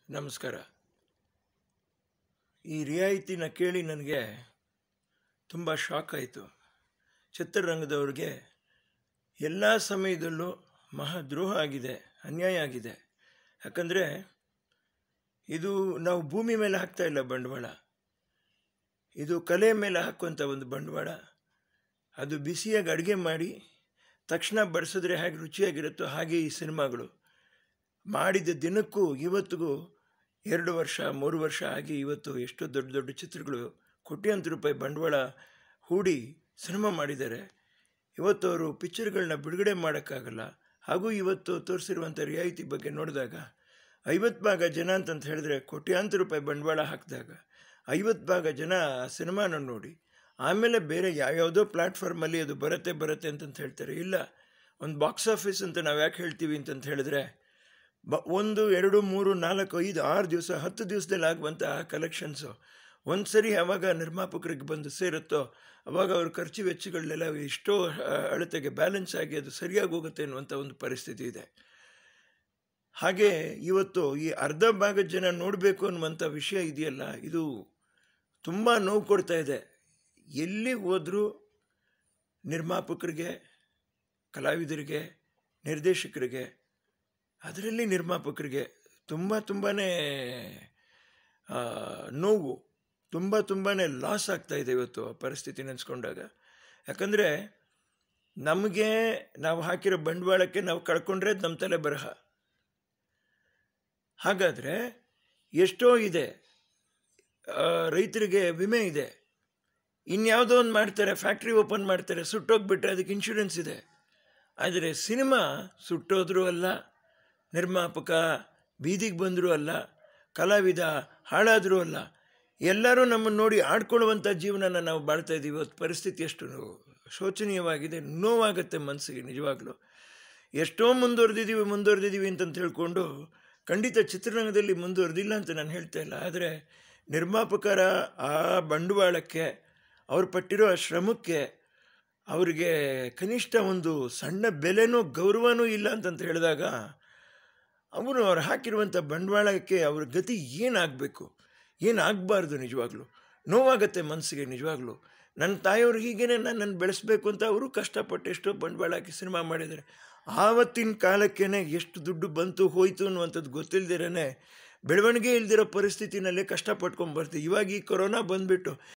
ನಮಸ್ಕಾರ ಈ ರಿಯಾಯಿತಿನ ಕೇಳಿ ನನಗೆ ತುಂಬ ಶಾಕ್ ಆಯಿತು ಚಿತ್ರರಂಗದವ್ರಿಗೆ ಎಲ್ಲ ಸಮಯದಲ್ಲೂ ಮಹಾದ್ರೋಹ ಆಗಿದೆ ಅನ್ಯಾಯ ಆಗಿದೆ ಯಾಕಂದರೆ ಇದು ನಾವು ಭೂಮಿ ಮೇಲೆ ಹಾಕ್ತಾ ಇಲ್ಲ ಬಂಡವಾಳ ಇದು ಕಲೆ ಮೇಲೆ ಹಾಕುವಂಥ ಒಂದು ಬಂಡವಾಳ ಅದು ಬಿಸಿಯಾಗಿ ಅಡುಗೆ ಮಾಡಿ ತಕ್ಷಣ ಬಡಿಸಿದ್ರೆ ಹೇಗೆ ರುಚಿಯಾಗಿರುತ್ತೋ ಹಾಗೆ ಈ ಸಿನಿಮಾಗಳು ಮಾಡಿದ ದಿನಕ್ಕೂ ಇವತ್ತಿಗೂ ಎರಡು ವರ್ಷ ಮೂರು ವರ್ಷ ಆಗಿ ಇವತ್ತು ಎಷ್ಟೋ ದೊಡ್ಡ ದೊಡ್ಡ ಚಿತ್ರಗಳು ಕೋಟ್ಯಾಂತರ ರೂಪಾಯಿ ಬಂಡವಾಳ ಹೂಡಿ ಸಿನಿಮಾ ಮಾಡಿದ್ದಾರೆ ಇವತ್ತು ಅವರು ಪಿಕ್ಚರ್ಗಳನ್ನ ಬಿಡುಗಡೆ ಮಾಡೋಕ್ಕಾಗಲ್ಲ ಹಾಗೂ ಇವತ್ತು ತೋರಿಸಿರುವಂಥ ರಿಯಾಯಿತಿ ಬಗ್ಗೆ ನೋಡಿದಾಗ ಐವತ್ತು ಭಾಗ ಜನ ಅಂತಂತ ಹೇಳಿದ್ರೆ ಕೋಟ್ಯಾಂತರ ರೂಪಾಯಿ ಬಂಡವಾಳ ಹಾಕಿದಾಗ ಐವತ್ತು ಭಾಗ ಜನ ಆ ಸಿನಿಮಾನ ನೋಡಿ ಆಮೇಲೆ ಬೇರೆ ಯಾವ್ಯಾವುದೋ ಪ್ಲ್ಯಾಟ್ಫಾರ್ಮಲ್ಲಿ ಅದು ಬರುತ್ತೆ ಬರುತ್ತೆ ಅಂತಂತ ಹೇಳ್ತಾರೆ ಇಲ್ಲ ಒಂದು ಬಾಕ್ಸ್ ಆಫೀಸ್ ಅಂತ ನಾವು ಯಾಕೆ ಹೇಳ್ತೀವಿ ಅಂತಂತ ಹೇಳಿದ್ರೆ ಬ ಒಂದು ಎರಡು ಮೂರು ನಾಲ್ಕು ಐದು ಆರು ದಿವಸ ಹತ್ತು ದಿವಸದಲ್ಲಿ ಆಗುವಂತಹ ಕಲೆಕ್ಷನ್ಸು ಒಂದು ಸರಿ ಯಾವಾಗ ನಿರ್ಮಾಪಕರಿಗೆ ಬಂದು ಸೇರುತ್ತೋ ಅವಾಗ ಅವ್ರ ಖರ್ಚು ವೆಚ್ಚಗಳನ್ನೆಲ್ಲ ಎಷ್ಟೋ ಅಳತೆಗೆ ಬ್ಯಾಲೆನ್ಸ್ ಆಗಿ ಅದು ಸರಿಯಾಗಿ ಹೋಗುತ್ತೆ ಅನ್ನುವಂಥ ಒಂದು ಪರಿಸ್ಥಿತಿ ಇದೆ ಹಾಗೆ ಇವತ್ತು ಈ ಅರ್ಧ ಭಾಗದ ಜನ ನೋಡಬೇಕು ಅನ್ನುವಂಥ ವಿಷಯ ಇದೆಯಲ್ಲ ಇದು ತುಂಬ ನೋವು ಕೊಡ್ತಾ ಇದೆ ಎಲ್ಲಿ ಹೋದರೂ ನಿರ್ಮಾಪಕರಿಗೆ ಕಲಾವಿದರಿಗೆ ನಿರ್ದೇಶಕರಿಗೆ ಅದರಲ್ಲಿ ನಿರ್ಮಾಪಕರಿಗೆ ತುಂಬ ತುಂಬಾ ನೋವು ತುಂಬ ತುಂಬಾ ಲಾಸ್ ಆಗ್ತಾ ಇದೆ ಇವತ್ತು ಆ ಪರಿಸ್ಥಿತಿ ನೆನೆಸ್ಕೊಂಡಾಗ ಯಾಕಂದರೆ ನಮಗೆ ನಾವು ಹಾಕಿರೋ ಬಂಡವಾಳಕ್ಕೆ ನಾವು ಕಳ್ಕೊಂಡ್ರೆ ಅದು ನಮ್ಮ ತಲೆ ಬರಹ ಹಾಗಾದರೆ ಎಷ್ಟೋ ಇದೆ ರೈತರಿಗೆ ವಿಮೆ ಇದೆ ಇನ್ಯಾವುದೋ ಒಂದು ಮಾಡ್ತಾರೆ ಫ್ಯಾಕ್ಟ್ರಿ ಓಪನ್ ಮಾಡ್ತಾರೆ ಸುಟ್ಟೋಗ್ಬಿಟ್ರೆ ಅದಕ್ಕೆ ಇನ್ಶೂರೆನ್ಸ್ ಇದೆ ಆದರೆ ಸಿನಿಮಾ ಸುಟ್ಟೋದ್ರೂ ಅಲ್ಲ ನಿರ್ಮಾಪಕ ಬೀದಿಗೆ ಬಂದರೂ ಅಲ್ಲ ಕಲಾವಿದ ಹಾಳಾದರೂ ಅಲ್ಲ ಎಲ್ಲರೂ ನಮ್ಮನ್ನು ನೋಡಿ ಆಡ್ಕೊಳ್ಳುವಂಥ ಜೀವನನ ನಾವು ಬಾಳ್ತಾ ಇದ್ದೀವಿ ಇವತ್ತು ಪರಿಸ್ಥಿತಿ ಎಷ್ಟು ಶೋಚನೀಯವಾಗಿದೆ ನೋವಾಗುತ್ತೆ ಮನಸ್ಸಿಗೆ ನಿಜವಾಗ್ಲೂ ಎಷ್ಟೋ ಮುಂದುವರೆದಿದ್ದೀವಿ ಮುಂದುವರೆದಿದ್ದೀವಿ ಅಂತಂತ ಹೇಳ್ಕೊಂಡು ಖಂಡಿತ ಚಿತ್ರರಂಗದಲ್ಲಿ ಮುಂದುವರೆದಿಲ್ಲ ಅಂತ ನಾನು ಹೇಳ್ತಾ ಇಲ್ಲ ಆದರೆ ನಿರ್ಮಾಪಕರ ಆ ಬಂಡವಾಳಕ್ಕೆ ಅವ್ರು ಪಟ್ಟಿರೋ ಆ ಶ್ರಮಕ್ಕೆ ಅವರಿಗೆ ಕನಿಷ್ಠ ಒಂದು ಸಣ್ಣ ಬೆಲೆನೂ ಗೌರವನೂ ಇಲ್ಲ ಅಂತಂತ ಹೇಳಿದಾಗ ಅವರು ಅವ್ರು ಹಾಕಿರುವಂಥ ಬಂಡವಾಳಕ್ಕೆ ಅವ್ರ ಗತಿ ಏನಾಗಬೇಕು ಏನಾಗಬಾರ್ದು ನಿಜವಾಗ್ಲೂ ನೋವಾಗತ್ತೆ ಮನಸ್ಸಿಗೆ ನಿಜವಾಗ್ಲೂ ನನ್ನ ತಾಯಿಯವ್ರು ಹೀಗೇನೆ ನನ್ನನ್ನು ಬೆಳೆಸಬೇಕು ಅಂತ ಅವರು ಕಷ್ಟಪಟ್ಟು ಎಷ್ಟೋ ಬಂಡವಾಳ ಹಾಕಿ ಸಿನಿಮಾ ಮಾಡಿದ್ದಾರೆ ಆವತ್ತಿನ ಕಾಲಕ್ಕೇ ಎಷ್ಟು ದುಡ್ಡು ಬಂತು ಹೋಯಿತು ಅನ್ನುವಂಥದ್ದು ಗೊತ್ತಿಲ್ದಿರೇ ಬೆಳವಣಿಗೆ ಇಲ್ದಿರೋ ಪರಿಸ್ಥಿತಿನಲ್ಲೇ ಕಷ್ಟಪಟ್ಕೊಂಡು ಬರ್ತೀವಿ ಇವಾಗ ಈ ಕೊರೋನಾ ಬಂದುಬಿಟ್ಟು